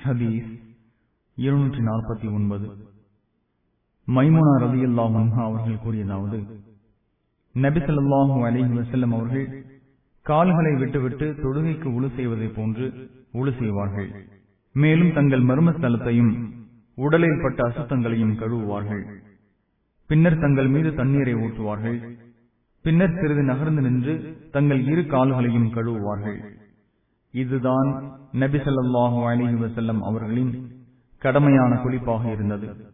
ஹதீஸ் இருநூற்றி நாற்பத்தி ஒன்பது மைமுனா ரவி அல்லாஹா அவர்கள் கூறியதாவது நபிசல்லாஹூ அலிஹி வசல்லம் அவர்கள் கால்களை விட்டுவிட்டு தொழுகைக்கு உழு செய்வதை போன்று உழு செய்வார்கள் மேலும் தங்கள் மர்மஸ்தலத்தையும் உடலில் பட்ட அசுத்தங்களையும் கழுவுவார்கள் பின்னர் தங்கள் மீது தண்ணீரை ஊற்றுவார்கள் பின்னர் சிறிது நகர்ந்து நின்று தங்கள் இரு கால்களையும் கழுவுவார்கள் இதுதான் நபி ஸல்லல்லாஹு அலைஹி வஸல்லம் அவர்களின் கடமையான குளிப்பாக இருந்தது